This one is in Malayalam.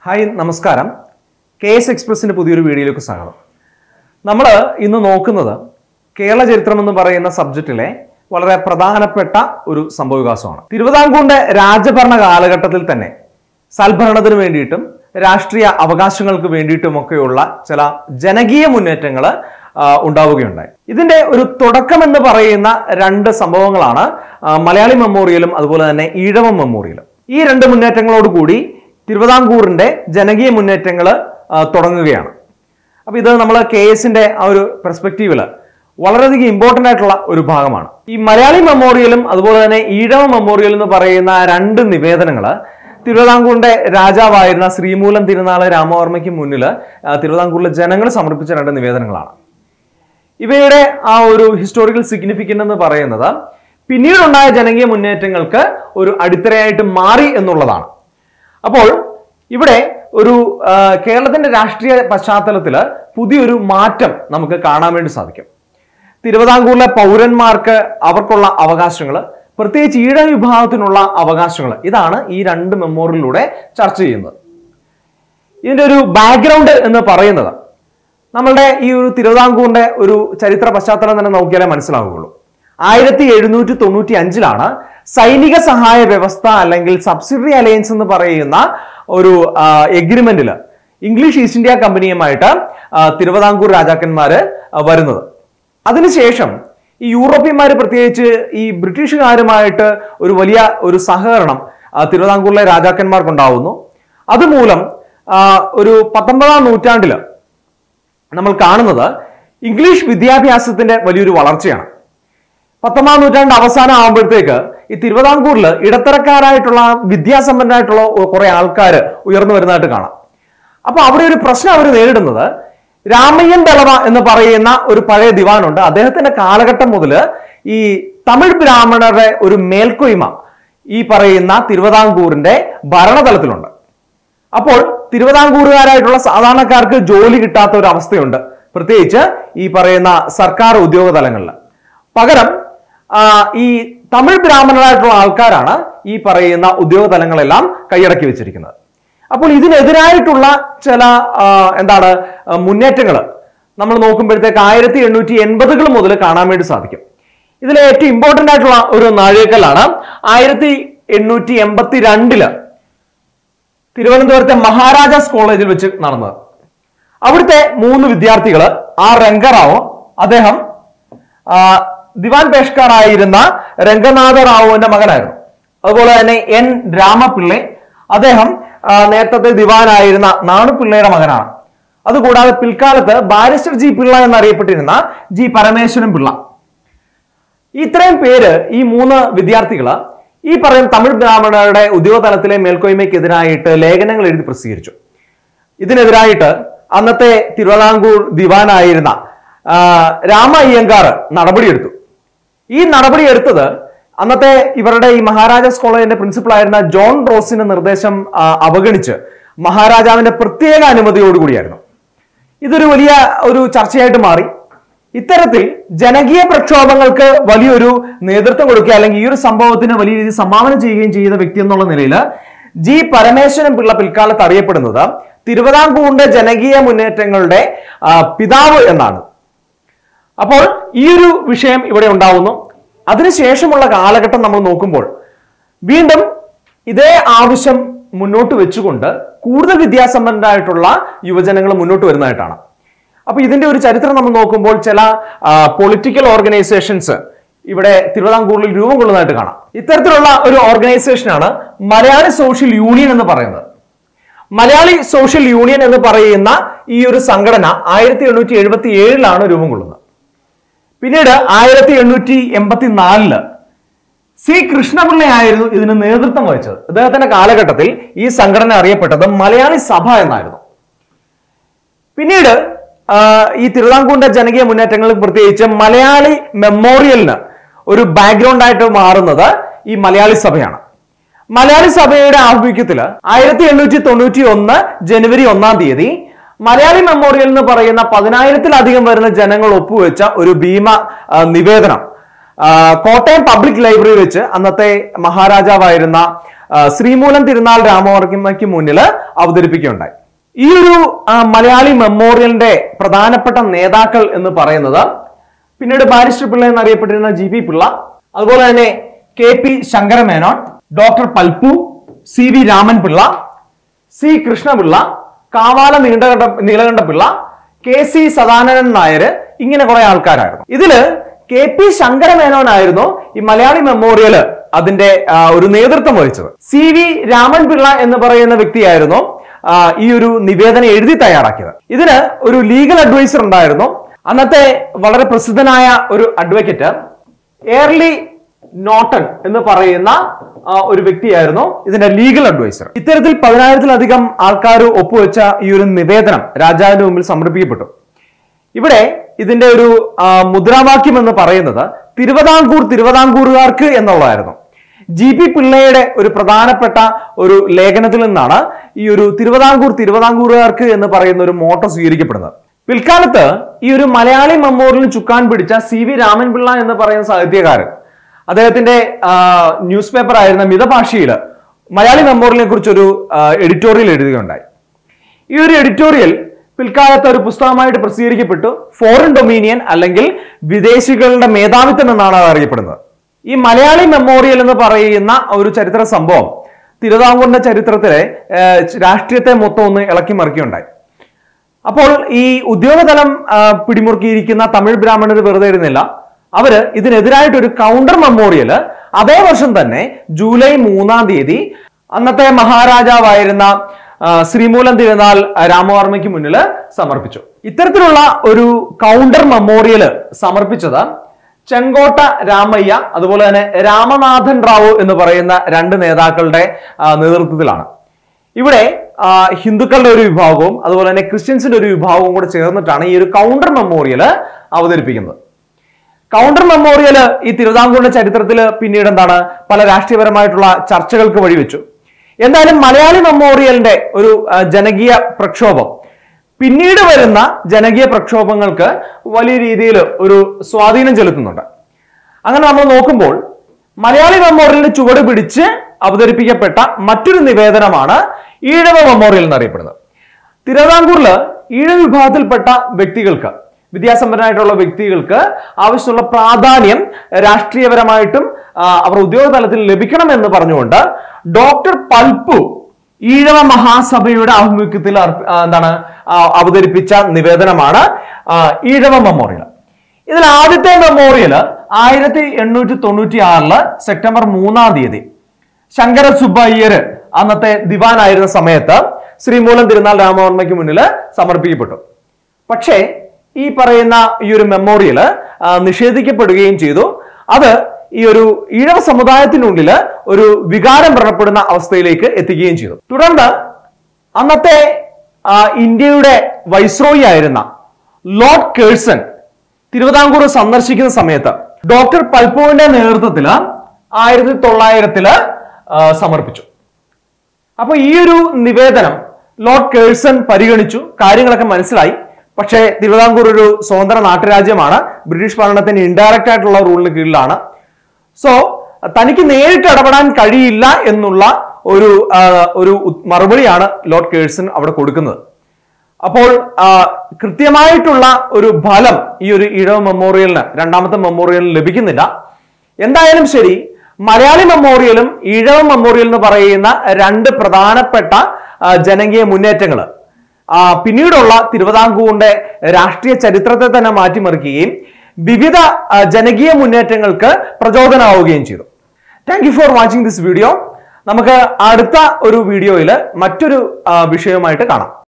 ഹായ് നമസ്കാരം കെ എസ് എക്സ്പ്രസിന്റെ പുതിയൊരു വീഡിയോയിലേക്ക് സ്വാഗതം നമ്മൾ ഇന്ന് നോക്കുന്നത് കേരള ചരിത്രം എന്ന് പറയുന്ന സബ്ജക്റ്റിലെ വളരെ പ്രധാനപ്പെട്ട ഒരു സംഭവവികാസമാണ് തിരുവിതാംകൂറിന്റെ രാജഭരണ കാലഘട്ടത്തിൽ തന്നെ സൽഭരണത്തിന് വേണ്ടിയിട്ടും രാഷ്ട്രീയ അവകാശങ്ങൾക്ക് വേണ്ടിയിട്ടുമൊക്കെയുള്ള ചില ജനകീയ മുന്നേറ്റങ്ങൾ ഉണ്ടാവുകയുണ്ടായി ഇതിന്റെ ഒരു തുടക്കം എന്ന് പറയുന്ന രണ്ട് സംഭവങ്ങളാണ് ആ, മലയാളി മെമ്മോറിയലും അതുപോലെ തന്നെ ഈഴവം മെമ്മോറിയലും ഈ രണ്ട് മുന്നേറ്റങ്ങളോട് കൂടി തിരുവിതാംകൂറിന്റെ ജനകീയ മുന്നേറ്റങ്ങൾ തുടങ്ങുകയാണ് അപ്പൊ ഇത് നമ്മൾ കെ എസിന്റെ ആ ഒരു പെർസ്പെക്റ്റീവില് വളരെയധികം ഇമ്പോർട്ടന്റ് ആയിട്ടുള്ള ഒരു ഭാഗമാണ് ഈ മലയാളി മെമ്മോറിയലും അതുപോലെ തന്നെ ഈഴവ മെമ്മോറിയൽ എന്ന് പറയുന്ന രണ്ട് നിവേദനങ്ങള് തിരുവിതാംകൂറിന്റെ രാജാവായിരുന്ന ശ്രീമൂലം തിരുനാള് രാമവർമ്മയ്ക്ക് മുന്നിൽ തിരുവിതാംകൂറിലെ ജനങ്ങൾ സമർപ്പിച്ച രണ്ട് നിവേദനങ്ങളാണ് ഇവയുടെ ആ ഒരു ഹിസ്റ്റോറിക്കൽ സിഗ്നിഫിക്കൻ്റ് എന്ന് പറയുന്നത് പിന്നീടുണ്ടായ ജനകീയ മുന്നേറ്റങ്ങൾക്ക് ഒരു അടിത്തറയായിട്ട് മാറി എന്നുള്ളതാണ് അപ്പോൾ ഇവിടെ ഒരു ആ, കേരളത്തിന്റെ രാഷ്ട്രീയ പശ്ചാത്തലത്തിൽ പുതിയൊരു മാറ്റം നമുക്ക് കാണാൻ വേണ്ടി സാധിക്കും തിരുവിതാംകൂറിലെ പൗരന്മാർക്ക് അവർക്കുള്ള അവകാശങ്ങൾ പ്രത്യേകിച്ച് ഈഴ വിഭാഗത്തിനുള്ള അവകാശങ്ങൾ ഇതാണ് ഈ രണ്ട് മെമ്മോറിയലിലൂടെ ചർച്ച ചെയ്യുന്നത് ഇതിന്റെ ഒരു ബാക്ക്ഗ്രൗണ്ട് എന്ന് പറയുന്നത് നമ്മളുടെ ഈ ഒരു തിരുവിതാംകൂറിന്റെ ഒരു ചരിത്ര പശ്ചാത്തലം തന്നെ നോക്കിയാലേ മനസ്സിലാവുകയുള്ളൂ ആയിരത്തി എഴുന്നൂറ്റി തൊണ്ണൂറ്റി അഞ്ചിലാണ് സൈനിക സഹായ വ്യവസ്ഥ അല്ലെങ്കിൽ സബ്സിഡറി അലയൻസ് എന്ന് പറയുന്ന ഒരു എഗ്രിമെന്റിൽ ഇംഗ്ലീഷ് ഈസ്റ്റ് ഇന്ത്യ കമ്പനിയുമായിട്ട് ആ, തിരുവിതാംകൂർ രാജാക്കന്മാര് ആ, വരുന്നത് അതിനുശേഷം ഈ യൂറോപ്യന്മാർ പ്രത്യേകിച്ച് ഈ ബ്രിട്ടീഷുകാരുമായിട്ട് ഒരു വലിയ ഒരു സഹകരണം ആ, തിരുവിതാംകൂറിലെ രാജാക്കന്മാർക്കുണ്ടാവുന്നു അതുമൂലം ആ, ഒരു പത്തൊമ്പതാം നൂറ്റാണ്ടില് നമ്മൾ കാണുന്നത് ഇംഗ്ലീഷ് വിദ്യാഭ്യാസത്തിന്റെ വലിയൊരു വളർച്ചയാണ് പത്തൊമ്പതാം നൂറ്റാണ്ട് അവസാനം ആകുമ്പോഴത്തേക്ക് ഈ തിരുവിതാംകൂറിൽ ഇടത്തരക്കാരായിട്ടുള്ള വിദ്യാസമ്പന്നരായിട്ടുള്ള കുറെ ആൾക്കാർ ഉയർന്നു വരുന്നതായിട്ട് കാണാം അപ്പൊ അവിടെ ഒരു പ്രശ്നം അവർ നേരിടുന്നത് രാമയ്യൻ ദളവ എന്ന് പറയുന്ന ഒരു പഴയ ദിവാനുണ്ട് അദ്ദേഹത്തിന്റെ കാലഘട്ടം മുതൽ ഈ തമിഴ് ബ്രാഹ്മണരുടെ ഒരു മേൽക്കൊയ്മ ഈ പറയുന്ന തിരുവിതാംകൂറിന്റെ ഭരണതലത്തിലുണ്ട് അപ്പോൾ തിരുവിതാംകൂറുകാരായിട്ടുള്ള സാധാരണക്കാർക്ക് ജോലി കിട്ടാത്ത ഒരു അവസ്ഥയുണ്ട് പ്രത്യേകിച്ച് ഈ പറയുന്ന സർക്കാർ ഉദ്യോഗ തലങ്ങളിൽ പകരം ആ, ഈ തമിഴ് ബ്രാഹ്മണരായിട്ടുള്ള ആൾക്കാരാണ് ഈ പറയുന്ന ഉദ്യോഗ തലങ്ങളെല്ലാം കൈയടക്കി വെച്ചിരിക്കുന്നത് അപ്പോൾ ഇതിനെതിരായിട്ടുള്ള ചില ആ, എന്താണ് മുന്നേറ്റങ്ങൾ നമ്മൾ നോക്കുമ്പോഴത്തേക്ക് ആയിരത്തി എണ്ണൂറ്റി എൺപതുകൾ മുതൽ കാണാൻ വേണ്ടി സാധിക്കും ഇതിലെ ഏറ്റവും ഇമ്പോർട്ടന്റ് ആയിട്ടുള്ള ഒരു നാഴികക്കല്ലാണ് ആയിരത്തി എണ്ണൂറ്റി എൺപത്തി രണ്ടില് തിരുവനന്തപുരത്തെ മഹാരാജാസ് കോളേജിൽ വെച്ച് നടന്നത് അവിടുത്തെ മൂന്ന് വിദ്യാർത്ഥികൾ ആർ രംഗറാവു അദ്ദേഹം ആ, ദിവാൻ പേഷ്കാർ ആയിരുന്ന രംഗനാഥ റാവുവിന്റെ മകനായിരുന്നു അതുപോലെ തന്നെ എൻ രാമപിള്ളെ അദ്ദേഹം ആ, നേരത്തെ ദിവാനായിരുന്ന നാണുപിള്ളയുടെ മകനാണ് അതുകൂടാതെ പിൽക്കാലത്ത് ബാരിസ്റ്റർ ജി പിള്ള എന്നറിയപ്പെട്ടിരുന്ന ജി പരമേശ്വരൻ പിള്ള ഇത്രയും പേര് ഈ മൂന്ന് വിദ്യാർത്ഥികള് ഈ പറയുന്ന തമിഴ് ബ്രാഹ്മണരുടെ ഉദ്യോഗതലത്തിലെ മേൽക്കോയ്മയ്ക്കെതിരായിട്ട് ലേഖനങ്ങൾ എഴുതി പ്രസിദ്ധീകരിച്ചു ഇതിനെതിരായിട്ട് അന്നത്തെ തിരുവിതാംകൂർ ദിവാനായിരുന്ന ആ, രാമ അയ്യങ്കാർ നടപടിയെടുത്തു ഈ നടപടി എടുത്തത് അന്നത്തെ ഇവരുടെ ഈ മഹാരാജാസ് കോളേജിന്റെ പ്രിൻസിപ്പൾ ആയിരുന്ന ജോൺ റോസിന്റെ നിർദ്ദേശം ആ, അവഗണിച്ച് മഹാരാജാവിന്റെ പ്രത്യേക അനുമതിയോടുകൂടിയായിരുന്നു ഇതൊരു വലിയ ഒരു ചർച്ചയായിട്ട് മാറി ഇത്തരത്തിൽ ജനകീയ പ്രക്ഷോഭങ്ങൾക്ക് വലിയൊരു നേതൃത്വം കൊടുക്കുക അല്ലെങ്കിൽ ഈ ഒരു സംഭവത്തിന് വലിയ രീതിയിൽ സംഭാവന ചെയ്യുകയും ചെയ്ത വ്യക്തി എന്നുള്ള നിലയിൽ ജി പരമേശ്വരൻ പിള്ള പിൽക്കാലത്ത് അറിയപ്പെടുന്നത് തിരുവിതാംകൂറിന്റെ ജനകീയ മുന്നേറ്റങ്ങളുടെ ആ, പിതാവ് എന്നാണ് അപ്പോൾ ഈ ഒരു വിഷയം ഇവിടെ ഉണ്ടാവുന്നു അതിനുശേഷമുള്ള കാലഘട്ടം നമ്മൾ നോക്കുമ്പോൾ വീണ്ടും ഇതേ ആവശ്യം മുന്നോട്ട് വെച്ചുകൊണ്ട് കൂടുതൽ വിദ്യാസമ്പന്നരായിട്ടുള്ള യുവജനങ്ങൾ മുന്നോട്ട് വരുന്നതായിട്ടാണ് അപ്പൊ ഇതിന്റെ ഒരു ചരിത്രം നമ്മൾ നോക്കുമ്പോൾ ചില പൊളിറ്റിക്കൽ ഓർഗനൈസേഷൻസ് ഇവിടെ തിരുവിതാംകൂറിൽ രൂപം കൊള്ളുന്നതായിട്ട് കാണാം ഇത്തരത്തിലുള്ള ഒരു ഓർഗനൈസേഷനാണ് മലയാളി സോഷ്യൽ യൂണിയൻ എന്ന് പറയുന്നത് മലയാളി സോഷ്യൽ യൂണിയൻ എന്ന് പറയുന്ന ഈ ഒരു സംഘടന ആയിരത്തി എണ്ണൂറ്റി എഴുപത്തി ഏഴിലാണ് രൂപം കൊള്ളുന്നത് പിന്നീട് ആയിരത്തി എണ്ണൂറ്റി എൺപത്തി നാലില് സി കൃഷ്ണപിള്ളയായിരുന്നു ഇതിന് നേതൃത്വം വഹിച്ചത് അദ്ദേഹത്തിന്റെ കാലഘട്ടത്തിൽ ഈ സംഘടന അറിയപ്പെട്ടത് മലയാളി സഭ എന്നായിരുന്നു പിന്നീട് ആ, ഈ തിരുവിതാംകൂറിന്റെ ജനകീയ മുന്നേറ്റങ്ങളിൽ പ്രത്യേകിച്ച് മലയാളി മെമ്മോറിയലിന് ഒരു ബാക്ക്ഗ്രൗണ്ട് ആയിട്ട് മാറുന്നത് ഈ മലയാളി സഭയാണ് മലയാളി സഭയുടെ ആഭിമുഖ്യത്തിൽ ആയിരത്തി എണ്ണൂറ്റി തൊണ്ണൂറ്റി ഒന്ന് ജനുവരി ഒന്നാം തീയതി മലയാളി മെമ്മോറിയൽ എന്ന് പറയുന്ന പതിനായിരത്തിലധികം വരുന്ന ജനങ്ങൾ ഒപ്പുവെച്ച ഒരു ഭീമ ആ, നിവേദനം ആ, കോട്ടയം പബ്ലിക് ലൈബ്രറി വെച്ച് അന്നത്തെ മഹാരാജാവായിരുന്ന ആ, ശ്രീമൂലം തിരുനാൾ രാമവർമ്മയ്ക്ക് മുന്നിൽ അവതരിപ്പിക്കുകയുണ്ടായി ഈ ഒരു ആ, മലയാളി മെമ്മോറിയലിന്റെ പ്രധാനപ്പെട്ട നേതാക്കൾ എന്ന് പറയുന്നത് പിന്നീട് ബാരിസ്റ്റർ പിള്ള എന്നറിയപ്പെട്ടിരുന്ന ജി പി പിള്ള അതുപോലെ തന്നെ K P Sankara Menon doctor Palpu C V Raman Pillai C Krishnapillai Kavala നീണ്ടകണ്ഠ നീലകണ്ഠ പിള്ള കെ സി സദാനന്ദൻ നായർ ഇങ്ങനെ കുറെ ആൾക്കാരായിരുന്നു ഇതില് കെ പി ശങ്കരമേനോനായിരുന്നു ഈ മലയാളി മെമ്മോറിയൽ അതിന്റെ ആ, ഒരു നേതൃത്വം വഹിച്ചത് സി വി രാമൻ പിള്ള എന്ന് പറയുന്ന വ്യക്തിയായിരുന്നു ആ, ഈ ഒരു നിവേദനം എഴുതി തയ്യാറാക്കിയത് ഇതിന് ഒരു ലീഗൽ അഡ്വൈസർ ഉണ്ടായിരുന്നു അന്നത്തെ വളരെ പ്രസിദ്ധനായ ഒരു അഡ്വക്കേറ്റ് എയർലി നോട്ടൺ എന്ന് പറയുന്ന ആ, ഒരു വ്യക്തിയായിരുന്നു ഇതിന്റെ ലീഗൽ അഡ്വൈസർ ഇത്തരത്തിൽ പതിനായിരത്തിലധികം ആൾക്കാർ ഒപ്പുവെച്ച ഈ ഒരു നിവേദനം രാജാവിന്റെ മുമ്പിൽ സമർപ്പിക്കപ്പെട്ടു ഇവിടെ ഇതിന്റെ ഒരു ആ, മുദ്രാവാക്യം എന്ന് പറയുന്നത് തിരുവിതാംകൂർ തിരുവിതാംകൂറുകാർക്ക് എന്നുള്ളതായിരുന്നു ജി പി പിള്ളയുടെ ഒരു പ്രധാനപ്പെട്ട ഒരു ലേഖനത്തിൽ നിന്നാണ് ഈ ഒരു തിരുവിതാംകൂർ തിരുവിതാംകൂറുകാർക്ക് എന്ന് പറയുന്ന ഒരു മോട്ടോ സ്വീകരിക്കപ്പെടുന്നത് പിൽക്കാലത്ത് ഈ ഒരു മലയാളി മെമ്മോറിയലിന് ചുക്കാൻ പിടിച്ച സി വി രാമൻപിള്ള എന്ന് പറയുന്ന സാഹിത്യകാരൻ അദ്ദേഹത്തിന്റെ ന്യൂസ് പേപ്പർ ആയിരുന്ന മിതഭാഷയിൽ മലയാളി മെമ്മോറിയലിനെ കുറിച്ചൊരു എഡിറ്റോറിയൽ എഴുതുകയുണ്ടായി ഈ ഒരു എഡിറ്റോറിയൽ പിൽക്കാലത്ത് ഒരു പുസ്തകമായിട്ട് പ്രസിദ്ധീകരിക്കപ്പെട്ടു ഫോറിൻ ഡൊമീനിയൻ അല്ലെങ്കിൽ വിദേശികളുടെ മേധാവിത്വം എന്നാണ് അത് അറിയപ്പെടുന്നത് ഈ മലയാളി മെമ്മോറിയൽ എന്ന് പറയുന്ന ഒരു ചരിത്ര സംഭവം തിരുവിതാംകൂറിന്റെ ചരിത്രത്തിലെ ആ, രാഷ്ട്രീയത്തെ മൊത്തം ഒന്ന് ഇളക്കി മറിക്കുകയുണ്ടായി അപ്പോൾ ഈ ഉദ്യോഗതലം ആ, പിടിമുറുക്കിയിരിക്കുന്ന തമിഴ് ബ്രാഹ്മണർ വെറുതെ ഇരുന്നില്ല അവര് ഇതിനെതിരായിട്ട് ഒരു കൗണ്ടർ മെമ്മോറിയൽ അതേ വർഷം തന്നെ ജൂലൈ മൂന്നാം തീയതി അന്നത്തെ മഹാരാജാവായിരുന്ന ആ, ശ്രീമൂലം തിരുനാൾ രാമവർമ്മയ്ക്ക് മുന്നിൽ സമർപ്പിച്ചു ഇത്തരത്തിലുള്ള ഒരു കൗണ്ടർ മെമ്മോറിയൽ സമർപ്പിച്ചത് ചെങ്കോട്ട രാമയ്യ അതുപോലെ തന്നെ രാമനാഥൻ റാവു എന്ന് പറയുന്ന രണ്ട് നേതാക്കളുടെ ആ, നേതൃത്വത്തിലാണ് ഇവിടെ ആ, ഹിന്ദുക്കളുടെ ഒരു വിഭാഗവും അതുപോലെ തന്നെ ക്രിസ്ത്യൻസിന്റെ ഒരു വിഭാഗവും കൂടെ ചേർന്നിട്ടാണ് ഈ ഒരു കൗണ്ടർ മെമ്മോറിയൽ അവതരിപ്പിക്കുന്നത് കൗണ്ടർ മെമ്മോറിയൽ ഈ തിരുവിതാംകൂറിന്റെ ചരിത്രത്തിൽ പിന്നീട് എന്താണ് പല രാഷ്ട്രീയപരമായിട്ടുള്ള ചർച്ചകൾക്ക് വഴിവെച്ചു എന്തായാലും മലയാളി മെമ്മോറിയലിന്റെ ഒരു ആ, ജനകീയ പ്രക്ഷോഭം പിന്നീട് വരുന്ന ജനകീയ പ്രക്ഷോഭങ്ങൾക്ക് വലിയ രീതിയിൽ ഒരു സ്വാധീനം ചെലുത്തുന്നുണ്ട് അങ്ങനെ നമ്മൾ നോക്കുമ്പോൾ മലയാളി മെമ്മോറിയലിന്റെ ചുവട് പിടിച്ച് അവതരിപ്പിക്കപ്പെട്ട മറ്റൊരു നിവേദനമാണ് ഈഴവ മെമ്മോറിയൽ എന്നറിയപ്പെടുന്നത് തിരുവിതാംകൂറില് ഈഴ വിഭാഗത്തിൽപ്പെട്ട വ്യക്തികൾക്ക് വിദ്യാസമ്പന്നരായിട്ടുള്ള വ്യക്തികൾക്ക് ആവശ്യമുള്ള പ്രാധാന്യം രാഷ്ട്രീയപരമായിട്ടും ആ, അവർ ഉദ്യോഗ തലത്തിൽ ലഭിക്കണം എന്ന് പറഞ്ഞുകൊണ്ട് ഡോക്ടർ പൽപ്പു ഈഴവ മഹാസഭയുടെ ആഭിമുഖ്യത്തിൽ അർപ്പ- ആ, എന്താണ് ആ, അവതരിപ്പിച്ച നിവേദനമാണ് ആ, ഈഴവ മെമ്മോറിയൽ ഇതിൽ ആദ്യത്തെ മെമ്മോറിയൽ ആയിരത്തി എണ്ണൂറ്റി തൊണ്ണൂറ്റി ആറില് സെപ്റ്റംബർ മൂന്നാം തീയതി ശങ്കര സുബ്ബയ്യർ അന്നത്തെ ദിവാനായിരുന്ന സമയത്ത് ശ്രീമൂലം തിരുനാൾ രാമവർമ്മയ്ക്ക് മുന്നിൽ സമർപ്പിക്കപ്പെട്ടു പക്ഷേ ഈ പറയുന്ന ഈ ഒരു മെമ്മോറിയൽ നിഷേധിക്കപ്പെടുകയും ചെയ്തു അത് ഈ ഒരു ഈഴവ സമുദായത്തിനുള്ളിൽ ഒരു വികാരം വ്രണപ്പെടുന്ന അവസ്ഥയിലേക്ക് എത്തിക്കുകയും ചെയ്തു തുടർന്ന് അന്നത്തെ ആ, ഇന്ത്യയുടെ വൈസ്രോയി ആയിരുന്ന ലോർഡ് കേഴ്സൺ തിരുവിതാംകൂർ സന്ദർശിക്കുന്ന സമയത്ത് ഡോക്ടർ പൽപ്പുവിന്റെ നേതൃത്വത്തിൽ ആയിരത്തി തൊള്ളായിരത്തില് ആ, സമർപ്പിച്ചു അപ്പൊ ഈ ഒരു നിവേദനം ലോർഡ് കേഴ്സൺ പരിഗണിച്ചു കാര്യങ്ങളൊക്കെ മനസ്സിലായി പക്ഷേ തിരുവിതാംകൂർ ഒരു സ്വതന്ത്ര നാട്ടുരാജ്യമാണ് ബ്രിട്ടീഷ് ഭരണത്തിന് ഇൻഡയറക്റ്റ് ആയിട്ടുള്ള റൂളിന് കീഴിലാണ് സോ തനിക്ക് നേരിട്ട് ഇടപെടാൻ കഴിയില്ല എന്നുള്ള ഒരു ആ, ഒരു ഉത്- മറുപടിയാണ് ലോർഡ് കേഴ്സൺ അവിടെ കൊടുക്കുന്നത് അപ്പോൾ ആ, കൃത്യമായിട്ടുള്ള ഒരു ഫലം ഈ ഒരു ഈഴവ മെമ്മോറിയലിന് രണ്ടാമത്തെ മെമ്മോറിയലിന് ലഭിക്കുന്നില്ല എന്തായാലും ശരി മലയാളി മെമ്മോറിയലും ഈഴവ മെമ്മോറിയൽ എന്ന് പറയുന്ന രണ്ട് പ്രധാനപ്പെട്ട ആ, ജനകീയ മുന്നേറ്റങ്ങൾ പിന്നീടുള്ള തിരുവിതാംകൂറിന്റെ രാഷ്ട്രീയ ചരിത്രത്തെ തന്നെ മാറ്റിമറിക്കുകയും വിവിധ ആ, ജനകീയ മുന്നേറ്റങ്ങൾക്ക് പ്രചോദനമാവുകയും ചെയ്തു thank you for watching this video നമുക്ക് അടുത്ത ഒരു വീഡിയോയിൽ മറ്റൊരു ആ, വിഷയവുമായിട്ട് കാണാം